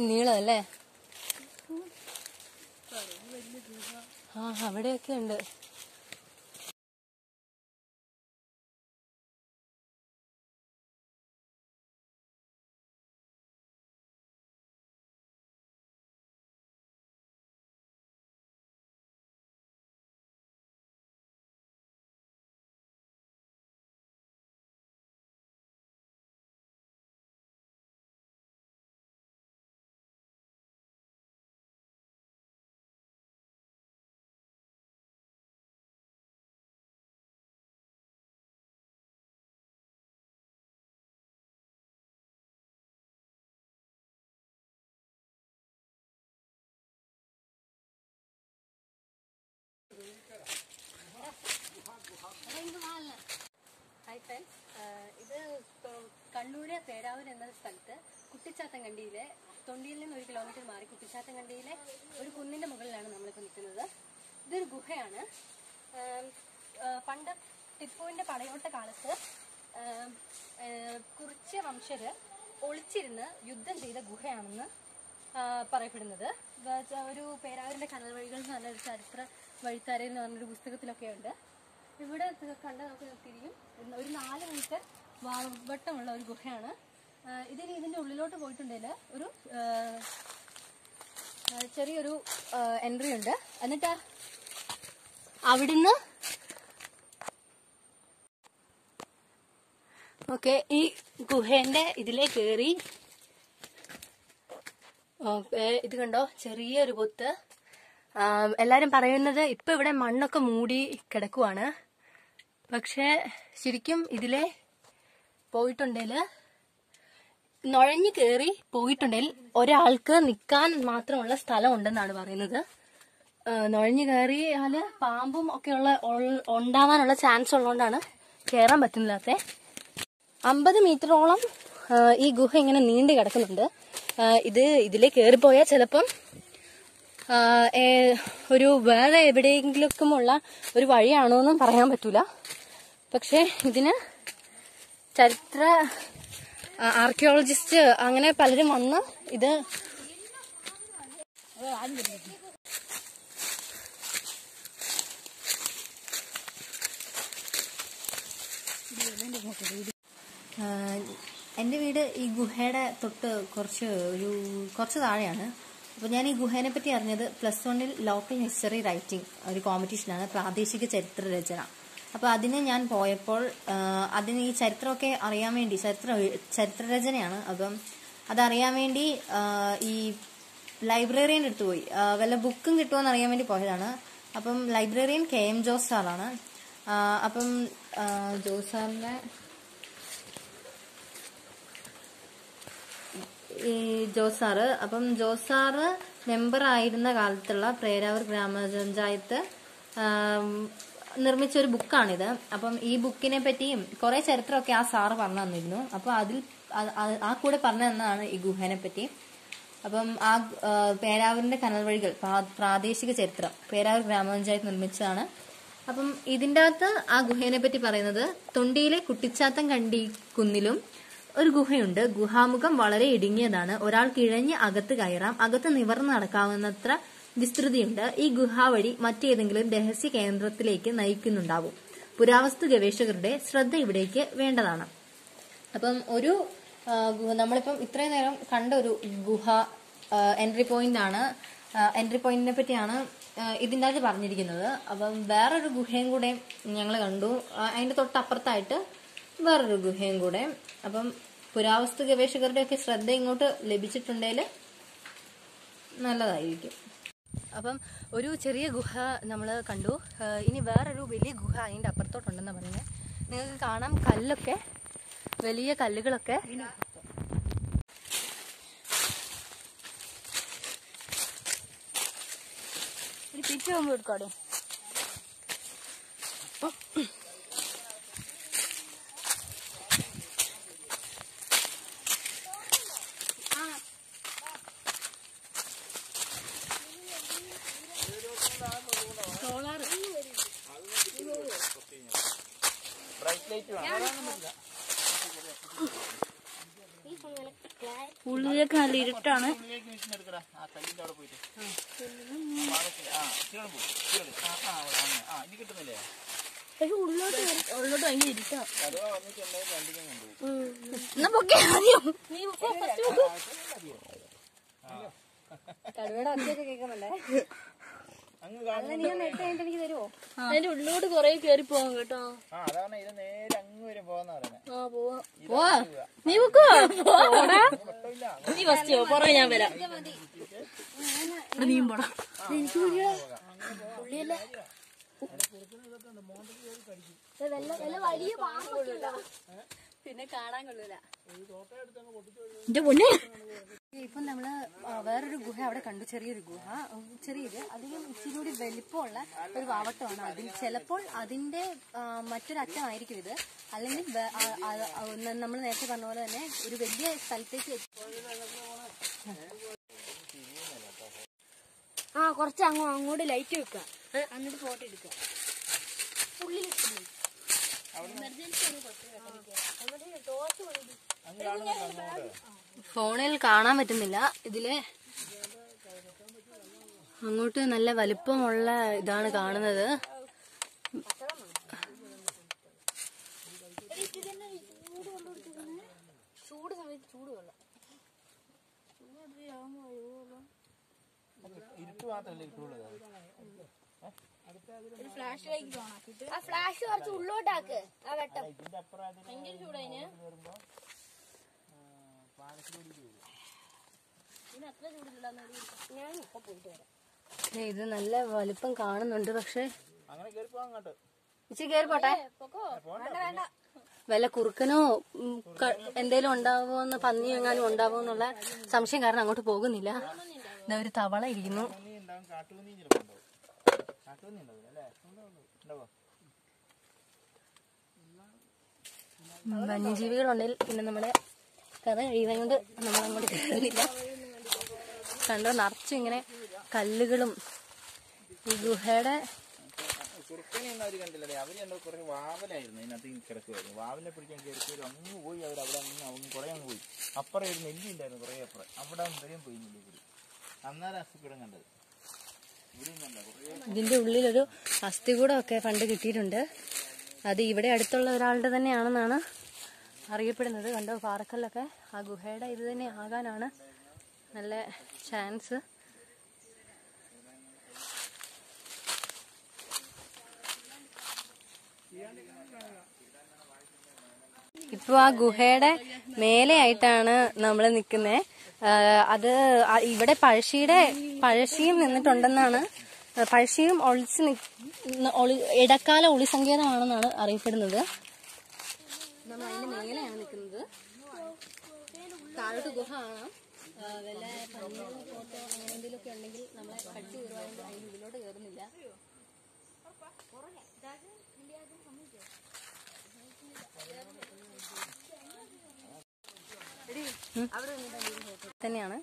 നീളം അല്ലേ ആ അവിടെയൊക്കെ ഉണ്ട് ഹായ് ഫ്രണ്ട്സ് ഇത് ഇപ്പൊ- കണ്ണൂര് പേരാവൂർ എന്ന സ്ഥലത്ത് കുട്ടിച്ചാത്തങ്കണ്ടിയിലെ തൊണ്ടിയിൽ നിന്ന് ഒരു കിലോമീറ്റർ മാറി കുട്ടിച്ചാത്തങ്കണ്ടിയിലെ ഒരു കുന്നിന്റെ മുകളിലാണ് നമ്മളിപ്പോൾ നിൽക്കുന്നത് ഇതൊരു ഗുഹയാണ് ആം, ആ, പണ്ട് ടിപ്പുവിന്റെ പടയോട്ട കാലത്ത് ആം, ആ, കുറിച്യ വംശര് ഒളിച്ചിരുന്ന് യുദ്ധം ചെയ്ത ഗുഹയാണെന്ന് ആ, പറയപ്പെടുന്നത് വ- ഒരു പേരാവൂരിന്റെ കനൽ വഴികൾ എന്ന് പറഞ്ഞ ഒരു ചരിത്ര വഴിത്താരയിൽ എന്ന് പറഞ്ഞൊരു പുസ്തകത്തിലൊക്കെ ഉണ്ട് ഇവിടെ കണ്ട നമുക്ക് തിരിയും ഒരു നാല് മീറ്റർ വട്ടമുള്ള ഒരു ഗുഹയാണ് ആ, ഇതിന് ഇതിന്റെ ഉള്ളിലോട്ട് പോയിട്ടുണ്ടെങ്കിൽ ഒരു ആ, ആ, ചെറിയൊരു എൻട്രി ഉണ്ട് എന്നിട്ട് അവിടുന്ന് ഓക്കെ ഈ ഗുഹേന്റെ ഇതിലേ കയറി ഓക്കെ ഇത് കണ്ടോ ചെറിയൊരു പൊത്ത് ആ, എല്ലാരും പറയുന്നത് ഇപ്പൊ ഇവിടെ മണ്ണൊക്കെ മൂടി കിടക്കുവാണ് പക്ഷെ ശരിക്കും ഇതിലെ പോയിട്ടുണ്ടെങ്കിൽ നുഴഞ്ഞു കയറി പോയിട്ടുണ്ടെങ്കിൽ ഒരാൾക്ക് നിൽക്കാൻ മാത്രമുള്ള സ്ഥലം ഉണ്ടെന്നാണ് പറയുന്നത് ആ, നുഴഞ്ഞു കയറിയാല് പാമ്പും ഒക്കെയുള്ള ഉൾ- ഉണ്ടാവാനുള്ള ചാൻസ് ഉള്ളതുകൊണ്ടാണ് കയറാൻ പറ്റുന്നില്ലാത്ത അമ്പത് മീറ്ററോളം ആ, ഈ ഗുഹ ഇങ്ങനെ നീണ്ടു കിടക്കുന്നുണ്ട് ആ, ഇത് ഇതിലെ കയറിപ്പോയാൽ ചിലപ്പം ആ, ഏ, ഒരു വേറെ എവിടെയെങ്കിലുമുള്ള ഒരു വഴിയാണോ എന്നും പറയാൻ പറ്റൂല പക്ഷെ ഇതിന് ചരിത്ര ആർക്കിയോളജിസ്റ്റ് അങ്ങനെ പലരും വന്ന് ഇത് എൻ്റെ വീട് ഈ ഗുഹയുടെ തൊട്ട് കുറച്ച് ഒരു കുറച്ച് താഴെയാണ് അപ്പോൾ ഞാൻ ഈ ഗുഹേനെ പറ്റി അറിഞ്ഞത് പ്ലസ് വണ്ണിൽ ലോക്കൽ ഹിസ്റ്ററി റൈറ്റിംഗ് ഒരു കോമ്പറ്റീഷനാണ് പ്രാദേശിക ചരിത്ര രചന അപ്പോൾ അതിന് ഞാൻ പോയപ്പോൾ ആ, അതിന് ഈ ചരിത്രമൊക്കെ അറിയാൻ വേണ്ടി ചരിത്ര ചരിത്രരചനയാണ് അപ്പം അതറിയാൻ വേണ്ടി ആ, ഈ ലൈബ്രറിയൻ്റെ അടുത്ത് പോയി ആ, വല്ല ബുക്കും കിട്ടുമോ അറിയാൻ വേണ്ടി പോയതാണ് അപ്പം ലൈബ്രറിയൻ കെ എം ജോസ് സാറാണ് ആ, അപ്പം ആ, ജോസ് സാറിന്റെ ഈ ജോസ് സാറ് അപ്പം ജോസ് സാറ് മെമ്പർ ആയിരുന്ന കാലത്തുള്ള പ്രേരാവൂർ ഗ്രാമപഞ്ചായത്ത് ആം, നിർമ്മിച്ച ഒരു ബുക്കാണിത് അപ്പം ഈ ബുക്കിനെ പറ്റിയും കുറെ ചരിത്രമൊക്കെ ആ സാറ് പറഞ്ഞു തന്നിരുന്നു അപ്പൊ അതിൽ ആ- ആ- ആ കൂടെ പറഞ്ഞു തന്നതാണ് ഈ ഗുഹേനെ പറ്റി അപ്പം ആ ആ, പേരാവൂരിന്റെ കനൽ വഴികൾ പ്രാ- പ്രാദേശിക ചരിത്രം പേരാവൂർ ഗ്രാമപഞ്ചായത്ത് നിർമ്മിച്ചതാണ് അപ്പം ഇതിൻ്റെ അകത്ത് ആ ഗുഹേനെ പറ്റി പറയുന്നത് തൊണ്ടിയിലെ കുട്ടിച്ചാത്തം കണ്ടി കുന്നിലും ഒരു ഗുഹയുണ്ട് ഗുഹാമുഖം വളരെ ഇടുങ്ങിയതാണ് ഒരാൾ കിഴഞ്ഞ് അകത്ത് കയറാം അകത്ത് നിവർന്ന് നടക്കാവുന്നത്ര വിസ്തൃതിയുണ്ട് ഈ ഗുഹ വഴി മറ്റേതെങ്കിലും രഹസ്യ കേന്ദ്രത്തിലേക്ക് നയിക്കുന്നുണ്ടാവും പുരാവസ്തു ഗവേഷകരുടെ ശ്രദ്ധ ഇവിടേക്ക് വേണ്ടതാണ് അപ്പം ഒരു ആ, ഗുഹ നമ്മളിപ്പം ഇത്രയും നേരം കണ്ട ഒരു ഗുഹ എൻട്രി പോയിന്റ് ആണ് എൻട്രി പോയിന്റിനെ പറ്റിയാണ് ആ, ഇതിൻ്റെ അകത്ത് പറഞ്ഞിരിക്കുന്നത് അപ്പം വേറൊരു ഗുഹയും കൂടെ ഞങ്ങൾ കണ്ടു ആ, അതിന്റെ തൊട്ടപ്പുറത്തായിട്ട് വേറൊരു ഗുഹയും കൂടെ അപ്പം പുരാവസ്തു ഗവേഷകരുടെ ഒക്കെ ശ്രദ്ധ ഇങ്ങോട്ട് ലഭിച്ചിട്ടുണ്ടെങ്കിൽ നല്ലതായിരിക്കും അപ്പം ഒരു ചെറിയ ഗുഹ നമ്മൾ കണ്ടു ആ, ഇനി വേറൊരു വലിയ ഗുഹ അതിൻ്റെ അപ്പുറത്തോട്ടുണ്ടെന്ന് പറയുന്നത് നിങ്ങൾക്ക് കാണാം കല്ലൊക്കെ വലിയ കല്ലുകളൊക്കെ ഒരു പിച്ച് പോകുമ്പോൾ എടുക്കാടോ സോളാർ ബ്രൈറ്റ് ലൈറ്റ് വേണം These one gonna fly. ഉള്ളിലേക്ക് നല്ല ഇരുട്ടാണ് ഉള്ളിലേക്ക് മിഷൻ എടുക്കടാ ആ കല്ലിന്റെ അവിടെ പോയിട്ട് പാലത്തിൽ ആ ഇച്ചിരി പോ ഇച്ചിരി ആ ആ അവിടെ, അങ്ങനെ. ആ ഇനി കിട്ടുന്നില്ലേ പക്ഷെ ഉള്ളോട്ട് കേറി- ഉള്ളോട്ട് ഭയങ്കര ഇരുട്ടാ അതോ വന്നിട്ടുണ്ടെങ്കിൽ രണ്ടിനും കൊണ്ടുപോയി എന്നാ പൊക്കെ ആദ്യം നീ പൊക്കോ, first പൊക്കോ. കടുവയുടെ ഒച്ചയൊക്കെ കേൾക്കുന്നുണ്ടേ അങ്ങ് കാണുന്നു നീ ഒന്ന് എട്ട് കഴിഞ്ഞിട്ട് എനിക്ക് തരുമോ അതിന്റെ ഉള്ളിലോട്ട് കൊറേ കേറി പോവാം കേട്ടോ ആ അതാണ് ഇത് നേരെ അങ്ങ് വരെ പോകാന്ന് പറയുന്നത് ആ പോവാ നീ പൊക്കോ പോടാ. നീ ഫസ്റ്റ് പോ പുറകെ ഞാൻ വരാം ഇവിടെ നീയും പോടാ എനിക്ക് പേടിയാ. പുള്ളിയല്ല. പിന്നെ കാണാൻ കൊള്ളൂല എന്റെ പൊന്നെ ഇപ്പൊ നമ്മള് ആ, വേറൊരു ഗുഹ അവിടെ കണ്ടു ചെറിയൊരു ഗുഹ ഉം, ചെറിയത് അധികം ഇച്ചിരി കൂടി വലിപ്പമുള്ള ഒരു വാവട്ടമാണ് അതിൽ ചിലപ്പോൾ അതിന്റെ ആ, മറ്റൊരു അറ്റമായിരിക്കും ഇത് അല്ലെങ്കിൽ നമ്മൾ നേരത്തെ പറഞ്ഞ പോലെ തന്നെ ഒരു വലിയ സ്ഥലത്തേക്ക് ആ കുറച്ച് അങ്ങോ അങ്ങോട്ട് ലൈറ്റ് വെക്കാം എന്നിട്ട് ഫോട്ടോ എടുക്കാം ഫോണിൽ കാണാൻ പറ്റുന്നില്ല ഇതില് അങ്ങോട്ട് നല്ല വലിപ്പമുള്ള ഇതാണ് കാണുന്നത് ചൂട് സമയത്ത് ചൂട് വെള്ളം ഇരുട്ട് മാത്രമല്ലേ കിട്ടുള്ളൂ ഫ്ലാഷ് ലൈറ്റ് ആ ഫ്ലാഷ് കുറച്ച് ഉള്ളോട്ടാക്ക് ആ വെട്ടം ഇതിന്റെ അപ്പുറം ഭയങ്കര ചൂടതിന് വരുമ്പോ പാലത്തിലൂടെ വരും ഇതിന് അത്ര ചൂടില്ല ഞാൻ ഇപ്പൊ പോയിട്ട് വരാം ദേ, ഇത് നല്ല വലിപ്പം കാണുന്നുണ്ട് പക്ഷെ അങ്ങനെ കയറി പോകാൻ അങ്ങോട്ട് ഇച്ചിരി കയറി പോട്ടെ പൊക്കോ വേണ്ട വേണ്ട വല്ല കുറുക്കനോ ഉം, ക- എന്തേലും ഉണ്ടാവുമോന്ന് പന്നി എങ്ങാനും ഉണ്ടാവുമെന്നുള്ള സംശയം കാരണം അങ്ങോട്ട് പോകുന്നില്ല ഇതാ ഒരു തവള ഇരിക്കുന്നു പന്നി ഉണ്ടാവും കാട്ടുപന്നി ചിലപ്പോ ഉണ്ടാവും കാട്ടുപന്നി ഉണ്ടാവില്ല അല്ലേ ഉണ്ടാവോ വന്യജീവികളുണ്ടെങ്കിൽ പിന്നെ നമ്മുടെ കഥ കഴിയുന്നതുകൊണ്ട് നമ്മൾ അങ്ങോട്ട് കയറുന്നില്ല കണ്ടോ നിറച്ചും ഇങ്ങനെ കല്ലുകളും ഈ ഗുഹയുടെ കുറുക്കനെ ഒന്നും അവര് കണ്ടില്ലേ അവര് കണ്ടോ കുറെ വാവലായിരുന്നു അതിനകത്ത് ഈ കിടക്കുമായിരുന്നു വാവലിനെ പിടിക്കാൻ കയറി അങ്ങ് പോയി അവർ അവിടെ അങ്ങ് അങ്ങ് കുറെ അങ്ങ് പോയി അപ്പുറം ഒരു നെല്ലി ഉണ്ടായിരുന്നു കുറെ അപ്പുറം അവിടെ വരെയും പോയി നെല്ലി കൂടി അന്നേരം അസുഖം കണ്ടത് ഇവിടെയും കണ്ട കുറെ ഇതിന്റെ ഉള്ളിലൊരു അസ്ഥികൂടമൊക്കെ പണ്ട് കിട്ടിയിട്ടുണ്ട് അത് ഇവിടെ അടുത്തുള്ള ഒരാളുടെ തന്നെയാണെന്നാണ് അറിയപ്പെടുന്നത് കണ്ടോ പാറക്കല്ലൊക്കെ ആ ഗുഹയുടെ ഇത് തന്നെ ആകാനാണ് നല്ല ചാൻസ് ഇപ്പൊ ആ ഗുഹയുടെ മേലെയായിട്ടാണ് നമ്മൾ നിൽക്കുന്നത് അത് ആ- ഇവിടെ പഴശ്ശിയുടെ പഴശ്ശിയും നിന്നിട്ടുണ്ടെന്നാണ് ആ, പഴശ്ശിയും ഒളിച്ച് നി- ഒളി ഇടക്കാല ഒളി സങ്കേതമാണെന്നാണ് അറിയപ്പെടുന്നത് നമ്മൾ അതിന്റെ മേലെയാണ് നിൽക്കുന്നത് താഴോട്ട് ഗുഹ കാണാം ആ, വല്ല പന്നിയോ പോത്തോ അങ്ങനെ എന്തെങ്കിലുമൊക്കെ ഉണ്ടെങ്കിൽ നമ്മളെ കടിച്ചു കയറുവാണെങ്കിൽ അതിന്റെ ഉള്ളിലോട്ട് കയറുന്നില്ല തന്നെയാണ്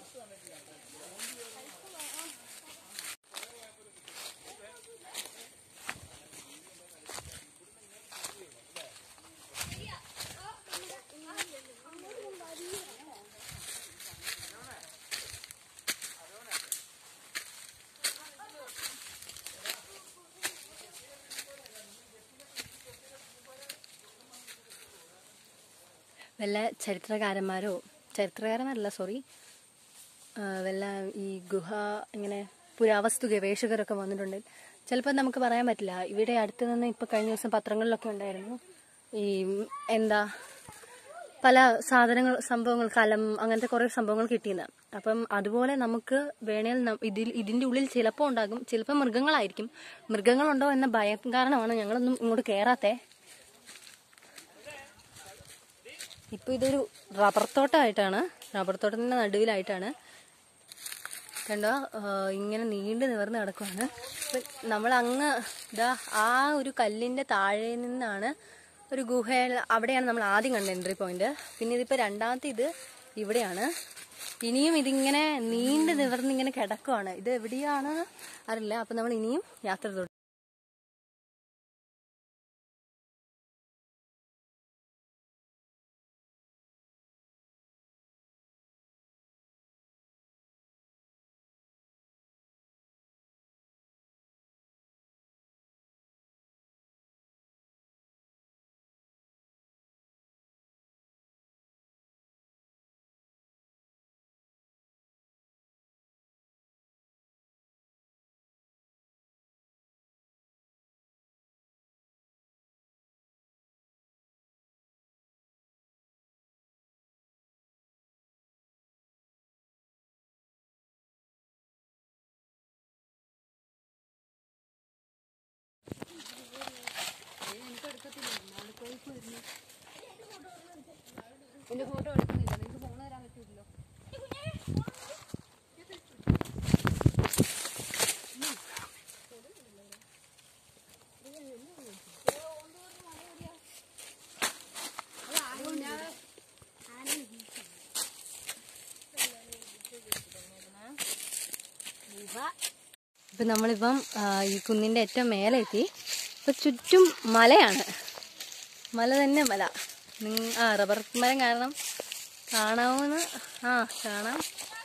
വല്ല ചരിത്രകാരന്മാരോ ചരിത്രകാരന്മാരല്ല സോറി വല്ല ഈ ഗുഹ ഇങ്ങനെ പുരാവസ്തു ഗവേഷകരൊക്കെ വന്നിട്ടുണ്ട് ചിലപ്പോൾ നമുക്ക് പറയാൻ പറ്റില്ല ഇവിടെ അടുത്ത് നിന്ന് ഇപ്പൊ കഴിഞ്ഞ ദിവസം പത്രങ്ങളിലൊക്കെ ഉണ്ടായിരുന്നു ഈ എന്താ പല സാധനങ്ങൾ സംഭവങ്ങൾ കലം അങ്ങനത്തെ കുറെ സംഭവങ്ങൾ കിട്ടിയെന്ന് അപ്പം അതുപോലെ നമുക്ക് വേണേൽ നം- ഇതിൽ ഇതിന്റെ ഉള്ളിൽ ചിലപ്പോൾ ഉണ്ടാകും ചിലപ്പോൾ മൃഗങ്ങളായിരിക്കും മൃഗങ്ങളുണ്ടോ എന്ന ഭയം കാരണമാണ് ഞങ്ങളൊന്നും ഇങ്ങോട്ട് കയറാത്തേ ഇപ്പൊ ഇതൊരു റബ്ബർ തോട്ടമായിട്ടാണ് റബ്ബർ തോട്ടത്തിന്റെ നടുവിലായിട്ടാണ് കണ്ടോ ആ, ഇങ്ങനെ നീണ്ടു നിവർന്ന് കിടക്കുവാണ് നമ്മൾ അങ്ങ് ഇതാ ആ ഒരു കല്ലിന്റെ താഴെ നിന്നാണ് ഒരു ഗുഹയിൽ അവിടെയാണ് നമ്മൾ ആദ്യം കണ്ട എൻട്രി പോയിന്റ് പിന്നെ ഇതിപ്പോ രണ്ടാമത്തെ ഇത് ഇവിടെയാണ് ഇനിയും ഇതിങ്ങനെ നീണ്ടു നിവർന്ന് ഇങ്ങനെ കിടക്കുവാണ് ഇത് എവിടെയാണ് അറിയില്ല അപ്പൊ നമ്മൾ ഇനിയും യാത്ര തുടരും എന്റെ ഫോട്ടോ എടുക്കുന്നില്ല നിങ്ങൾക്ക് ഫോൺ തരാൻ പറ്റൂല്ലോ ഇപ്പം നമ്മളിപ്പം ആ, ഈ കുന്നിൻ്റെ ഏറ്റവും മേലെ എത്തി ഇപ്പം ചുറ്റും മലയാണ് മല തന്നെ മല നിങ്ങ ആ റബ്ബർ മരം കാരണം കാണാവുന്ന ആ കാണാം